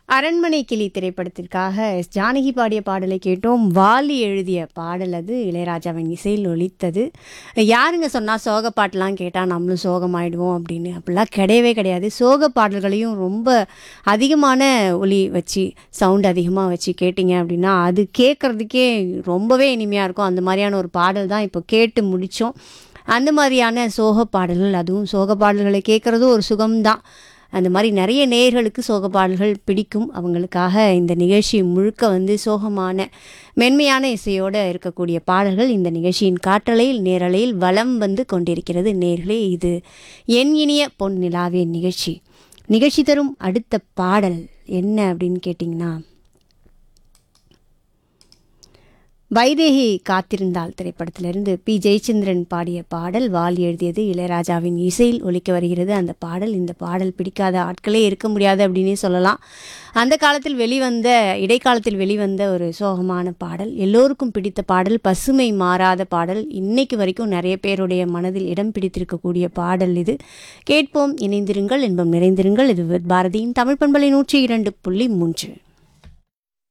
அரண்மனை கிளி திரைப்படத்திற்காக எஸ் ஜானகி பாடிய பாடலை கேட்டோம் வாலி எழுதிய பாடல் அது இளையராஜாவின் இசையில் ஒலித்தது யாருங்க சொன்னால் சோக பாட்டெலாம் கேட்டால் நம்மளும் சோகமாயிடுவோம் அப்படின்னு அப்படிலாம் கிடையவே கிடையாது சோக பாடல்களையும் ரொம்ப அதிகமான ஒலி வச்சு சவுண்ட் அதிகமாக வச்சு கேட்டிங்க அப்படின்னா அது கேட்குறதுக்கே ரொம்பவே இனிமையாக இருக்கும் அந்த மாதிரியான ஒரு பாடல் தான் இப்போ கேட்டு முடித்தோம் அந்த மாதிரியான சோக பாடல்கள் அதுவும் சோக பாடல்களை கேட்குறதும் ஒரு சுகம்தான் அந்த மாதிரி நிறைய நேயர்களுக்கு சோக பாடல்கள் பிடிக்கும் அவங்களுக்காக இந்த நிகழ்ச்சி முழுக்க வந்து சோகமான மென்மையான இசையோடு இருக்கக்கூடிய பாடல்கள் இந்த நிகழ்ச்சியின் காற்றலையில் நேரலையில் வலம் வந்து கொண்டிருக்கிறது நேர்களே இது என் இனிய பொன் நிலாவே நிகழ்ச்சி நிகழ்ச்சி தரும் அடுத்த பாடல் என்ன அப்படின்னு கேட்டிங்கன்னா வைதேகி காத்திருந்தாள் திரைப்படத்திலிருந்து பி ஜெயச்சந்திரன் பாடிய பாடல் வாலி எழுதியது இளையராஜாவின் இசையில் ஒலிக்க வருகிறது அந்த பாடல் இந்த பாடல் பிடிக்காத ஆட்களே இருக்க முடியாது அப்படின்னே சொல்லலாம் அந்த காலத்தில் வெளிவந்த இடைக்காலத்தில் வெளிவந்த ஒரு சோகமான பாடல் எல்லோருக்கும் பிடித்த பாடல் பசுமை மாறாத பாடல் இன்னைக்கு வரைக்கும் நிறைய பேருடைய மனதில் இடம் பிடித்திருக்கக்கூடிய பாடல் இது கேட்போம் இணைந்திருங்கள் இன்பம் நிறைந்திருங்கள் இது பாரதியின் தமிழ் பண்பலை நூற்றி இரண்டு புள்ளி மூன்று